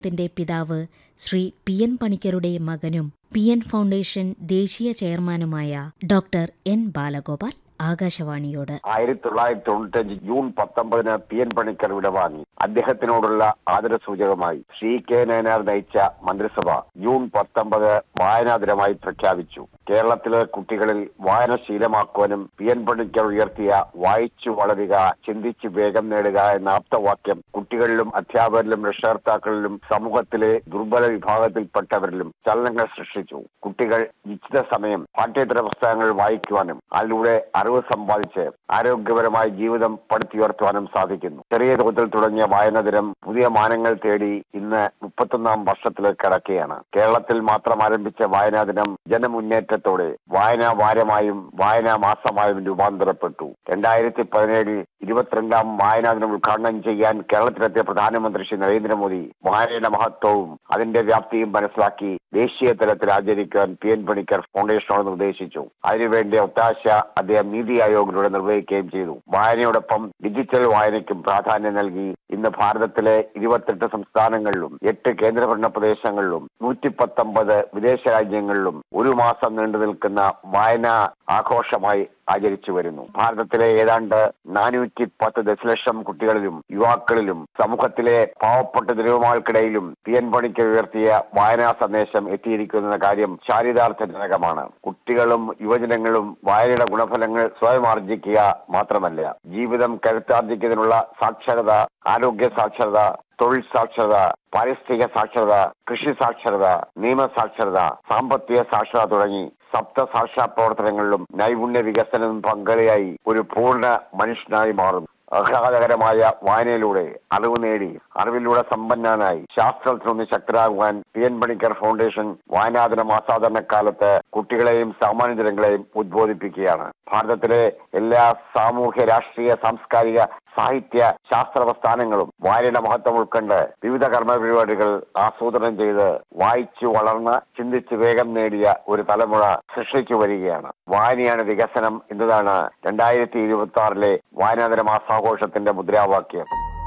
ത്തിന്റെ പിതാവ് Shri P N പണിക്കരുടെ മകനും പി എൻ ഫൗണ്ടേഷൻ ദേശീയ ചെയർമാനുമായ ഡോക്ടർ എൻ ബാലഗോപാൽ ആകാശവാണിയോട് ആയിരത്തി തൊള്ളായിരത്തി തൊണ്ണൂറ്റഞ്ച് ജൂൺ പത്തൊമ്പതിന് പി എൻ പണിക്കർ വിടവാങ്ങി അദ്ദേഹത്തിനോടുള്ള ആദരസൂചകമായി ശ്രീ കെ നയനാർ നയിച്ച മന്ത്രിസഭ ജൂൺ പത്തൊമ്പത് വായനാ ദിനമായി പ്രഖ്യാപിച്ചു കേരളത്തിലെ കുട്ടികളിൽ വായന ശീലമാക്കുവാനും പി എൻ പണിക്കർ ഉയർത്തിയ വായിച്ചു വളരുക ചിന്തിച്ച് വേഗം നേടുക എന്ന ആപ്തവാക്യം കുട്ടികളിലും അധ്യാപകരിലും രക്ഷകർത്താക്കളിലും സമൂഹത്തിലെ ദുർബല വിഭാഗത്തിൽപ്പെട്ടവരിലും ചലനങ്ങൾ സൃഷ്ടിച്ചു കുട്ടികൾ നിശ്ചിത സമയം പാഠ്യേതര പുസ്തകങ്ങൾ വായിക്കുവാനും അതിലൂടെ അറിവ് സമ്പാദിച്ച് ആരോഗ്യപരമായ ജീവിതം പടുത്തുയർത്തുവാനും സാധിക്കുന്നു ചെറിയ തോതിൽ തുടങ്ങിയ വായന ദിനം പുതിയ മാനങ്ങൾ തേടി ഇന്ന് മുപ്പത്തൊന്നാം വർഷത്തിലേക്ക് കടക്കുകയാണ് കേരളത്തിൽ മാത്രം ആരംഭിച്ച വായനാ ദിനം ജനമുന്നേറ്റത്തോടെ വായനാ വാരമായും വായനാ മാസമായും രൂപാന്തരപ്പെട്ടു രണ്ടായിരത്തി പതിനേഴിൽ ഇരുപത്തിരണ്ടാം വായനാ ദിനം ഉദ്ഘാടനം ചെയ്യാൻ കേരളത്തിലെത്തിയ പ്രധാനമന്ത്രി ശ്രീ നരേന്ദ്രമോദി വായനയുടെ മഹത്വവും അതിന്റെ വ്യാപ്തിയും മനസ്സിലാക്കി ദേശീയ തലത്തിൽ ആചരിക്കാൻ പി എൻ പണിക്കർ ഫൗണ്ടേഷനോട് നിർദ്ദേശിച്ചു അതിനുവേണ്ടി ഒത്താശ അദ്ദേഹം നീതി ആയോഗിലൂടെ നിർവഹിക്കുകയും ചെയ്തു വായനയോടൊപ്പം ഡിജിറ്റൽ വായനയ്ക്കും പ്രാധാന്യം നൽകി ഇന്ന് ഭാരതത്തിലെ ഇരുപത്തെട്ട് സംസ്ഥാനങ്ങളിലും എട്ട് കേന്ദ്രഭരണ പ്രദേശങ്ങളിലും നൂറ്റി പത്തൊമ്പത് വിദേശ രാജ്യങ്ങളിലും ഒരു മാസം നീണ്ടു നിൽക്കുന്ന വായനാ ആഘോഷമായി ആചരിച്ചു വരുന്നു ഭാരതത്തിലെ ഏതാണ്ട് നാനൂറ്റി പത്ത് ദശലക്ഷം കുട്ടികളിലും യുവാക്കളിലും സമൂഹത്തിലെ പാവപ്പെട്ട ജനവുമാൾക്കിടയിലും പി എൻ പണിക്കർ ഉയർത്തിയ വായനാ സന്ദേശം എത്തിയിരിക്കുന്ന കാര്യം ചാരിതാർത്ഥജനകമാണ് കുട്ടികളും യുവജനങ്ങളും വായനയുടെ ഗുണഫലങ്ങൾ സ്വയം ആർജിക്കുക മാത്രമല്ല ജീവിതം കരുത്താർജിക്കുന്നതിനുള്ള സാക്ഷരത ആരോഗ്യ സാക്ഷരത തൊഴിൽ സാക്ഷരത പാരിസ്ഥിതിക സാക്ഷരത കൃഷി സാക്ഷരത നിയമ സാക്ഷരത സാമ്പത്തിക സാക്ഷരത തുടങ്ങി സപ്ത സാക്ഷാ പ്രവർത്തനങ്ങളിലും നൈപുണ്യ വികസനം പങ്കാളിയായി ഒരു പൂർണ്ണ മനുഷ്യനായി മാറുന്നു ആഹ്ലാദകരമായ വായനയിലൂടെ അറിവ് നേടി അറിവിലൂടെ സമ്പന്നനായി ശാസ്ത്രത്തിനൊന്ന് ശക്തരാകുവാൻ പി എൻ പണിക്കർ ഫൗണ്ടേഷൻ വായനാദിനം ആസാദരണ കാലത്ത് കുട്ടികളെയും സാമാന്യ ജനങ്ങളെയും ഉദ്ബോധിപ്പിക്കുകയാണ് ഭാരതത്തിലെ എല്ലാ സാമൂഹ്യ രാഷ്ട്രീയ സാംസ്കാരിക സാഹിത്യ ശാസ്ത്ര പ്രസ്ഥാനങ്ങളും വായനയുടെ മഹത്വം ഉൾക്കൊണ്ട് വിവിധ കർമ്മ പരിപാടികൾ ആസൂത്രണം ചെയ്ത് വായിച്ചു വളർന്ന് ചിന്തിച്ച് വേഗം നേടിയ ഒരു തലമുറ സൃഷ്ടിച്ചു വരികയാണ് വായനയാണ് വികസനം എന്നതാണ് രണ്ടായിരത്തി ഇരുപത്തി ആറിലെ വായനാതര മാസാഘോഷത്തിന്റെ മുദ്രാവാക്യം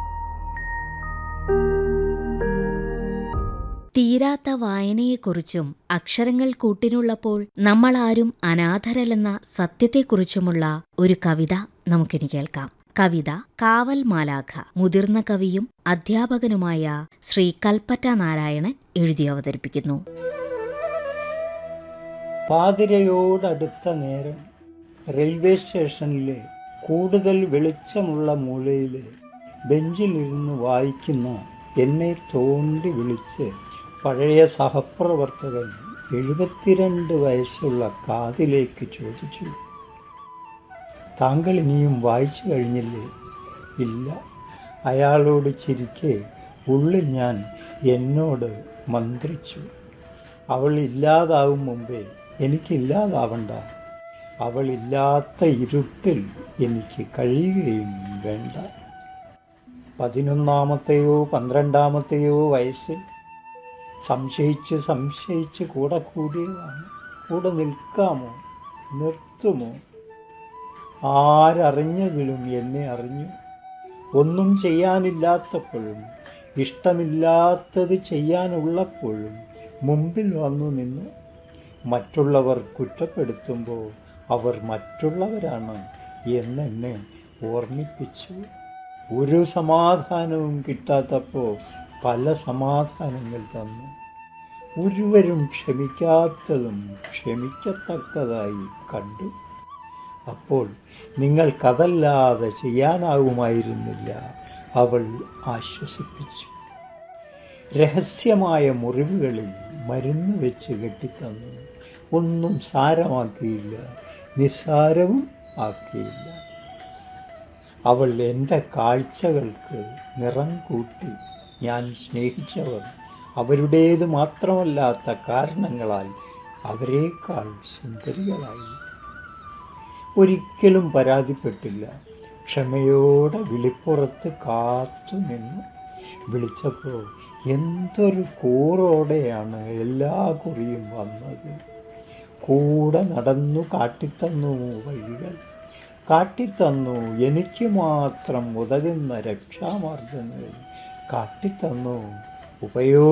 തീരാത്ത വായനയെക്കുറിച്ചും അക്ഷരങ്ങൾ കൂട്ടിനുള്ളപ്പോൾ നമ്മളാരും അനാഥരല്ലെന്ന സത്യത്തെക്കുറിച്ചുമുള്ള ഒരു കവിത നമുക്കിനി കേൾക്കാം കവിത കാവൽ മാലാഖ മുതിർന്ന കവിയും അധ്യാപകനുമായ ശ്രീ കൽപ്പറ്റ നാരായണൻ എഴുതി അവതരിപ്പിക്കുന്നു പാതിരയോടടുത്ത നേരം റെയിൽവേ സ്റ്റേഷനിലെ കൂടുതൽ വെളിച്ചമുള്ള മൂലയിൽ ബെഞ്ചിലിരുന്ന് വായിക്കുന്ന എന്നെ തോണ്ടി വിളിച്ച് പഴയ സഹപ്രവർത്തകൻ എഴുപത്തിരണ്ട് വയസ്സുള്ള കാതിലേക്ക് ചോദിച്ചു താങ്കൾ ഇനിയും വായിച്ചു കഴിഞ്ഞില്ലേ ഇല്ല അയാളോട് ചിരിക്കെ ഉള്ളിൽ ഞാൻ എന്നോട് മന്ത്രിച്ചു അവൾ ഇല്ലാതാവും മുമ്പേ എനിക്കില്ലാതാവണ്ട അവളില്ലാത്ത ഇരുട്ടിൽ എനിക്ക് കഴിയുകയും വേണ്ട പതിനൊന്നാമത്തെയോ പന്ത്രണ്ടാമത്തെയോ വയസ്സിൽ സംശയിച്ച് സംശയിച്ച് കൂടെ കൂടിയതാണ് കൂടെ നിൽക്കാമോ നിർത്തുമോ ആരറിഞ്ഞതിലും എന്നെ അറിഞ്ഞു ഒന്നും ചെയ്യാനില്ലാത്തപ്പോഴും ഇഷ്ടമില്ലാത്തത് ചെയ്യാനുള്ളപ്പോഴും മുമ്പിൽ വന്നു നിന്ന് മറ്റുള്ളവർ കുറ്റപ്പെടുത്തുമ്പോൾ അവർ മറ്റുള്ളവരാണ് എന്നെന്നെ ഓർമ്മിപ്പിച്ചു ഒരു സമാധാനവും കിട്ടാത്തപ്പോൾ പല സമാധാനങ്ങൾ തന്നു ഒരുവരും ക്ഷമിക്കാത്തതും ക്ഷമിക്കത്തക്കതായി കണ്ടു അപ്പോൾ നിങ്ങൾക്കതല്ലാതെ ചെയ്യാനാവുമായിരുന്നില്ല അവൾ ആശ്വസിപ്പിച്ചു രഹസ്യമായ മുറിവുകളിൽ മരുന്ന് വെച്ച് കെട്ടിത്തന്നു ഒന്നും സാരമാക്കിയില്ല നിസ്സാരവും ആക്കിയില്ല അവൾ എൻ്റെ കാഴ്ചകൾക്ക് നിറം കൂട്ടി ഞാൻ സ്നേഹിച്ചവർ അവരുടേത് മാത്രമല്ലാത്ത കാരണങ്ങളാൽ അവരെക്കാൾ സുന്ദരികളായി ഒരിക്കലും പരാതിപ്പെട്ടില്ല ക്ഷമയോടെ വിളിപ്പുറത്ത് കാത്തു നിന്നു വിളിച്ചപ്പോൾ എന്തൊരു കൂറോടെയാണ് എല്ലാ കുറിയും വന്നത് കൂടെ നടന്നു കാട്ടിത്തന്നു വഴികൾ കാട്ടിത്തന്നു എനിക്ക് മാത്രം ഉതകുന്ന രക്ഷാമാർഗങ്ങൾ കാട്ടിത്തന്നു ഉപയോഗ